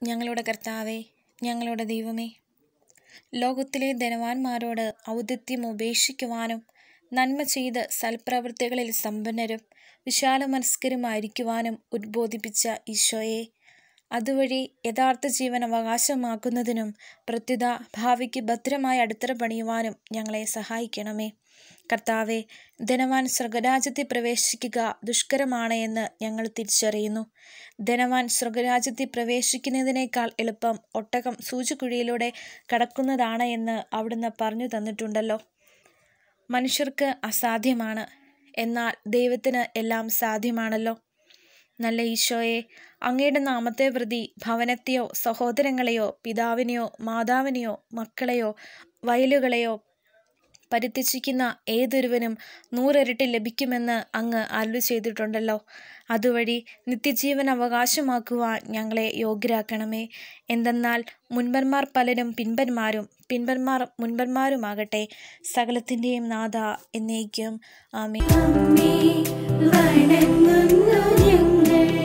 ഞങ്ങളുടെ കർത്താവേ ഞങ്ങളുടെ ദൈവമേ ലോകത്തിലെ ധനവാന്മാരോട് ഔദിത്യം ഉപേക്ഷിക്കുവാനും നന്മ ചെയ്ത് സൽപ്രവൃത്തികളിൽ സമ്പന്നരും വിശാലമനസ്കരുമായിരിക്കുവാനും ഉദ്ബോധിപ്പിച്ച ഈശോയെ അതുവഴി യഥാർത്ഥ ജീവൻ അവകാശമാക്കുന്നതിനും പ്രത്യുത ഭാവിക്ക് ഭദ്രമായ അടിത്തറ പണിയുവാനും ഞങ്ങളെ സഹായിക്കണമേ കർത്താവെ ധനവാൻ സ്വർഗരാജ്യത്തിൽ പ്രവേശിക്കുക ദുഷ്കരമാണ് എന്ന് ഞങ്ങൾ തിരിച്ചറിയുന്നു ധനവാൻ സ്വർഗരാജ്യത്തിൽ പ്രവേശിക്കുന്നതിനേക്കാൾ എളുപ്പം ഒട്ടകം സൂചിക്കുഴിയിലൂടെ കടക്കുന്നതാണ് എന്ന് അവിടുന്ന് പറഞ്ഞു തന്നിട്ടുണ്ടല്ലോ മനുഷ്യർക്ക് അസാധ്യമാണ് എന്നാൽ ദൈവത്തിന് എല്ലാം സാധ്യമാണല്ലോ നല്ല ഈശോയെ അങ്ങയുടെ നാമത്തെ പ്രതി ഭവനത്തെയോ സഹോദരങ്ങളെയോ പിതാവിനെയോ മാതാവിനെയോ മക്കളെയോ വയലുകളെയോ പരിത്യജിക്കുന്ന ഏതൊരുവനും നൂറിരട്ടി ലഭിക്കുമെന്ന് അങ്ങ് അരുളി ചെയ്തിട്ടുണ്ടല്ലോ അതുവഴി നിത്യജീവൻ അവകാശമാക്കുവാൻ ഞങ്ങളെ യോഗ്യരാക്കണമേ എന്തെന്നാൽ മുൻപന്മാർ പലരും പിൻപന്മാരും പിൻപന്മാർ മുൻപന്മാരുമാകട്ടെ സകലത്തിൻ്റെയും നാഥ എന്നേക്കും ആമേ അമ്മേ വണങ്ങുന്നു ഞങ്ങൾ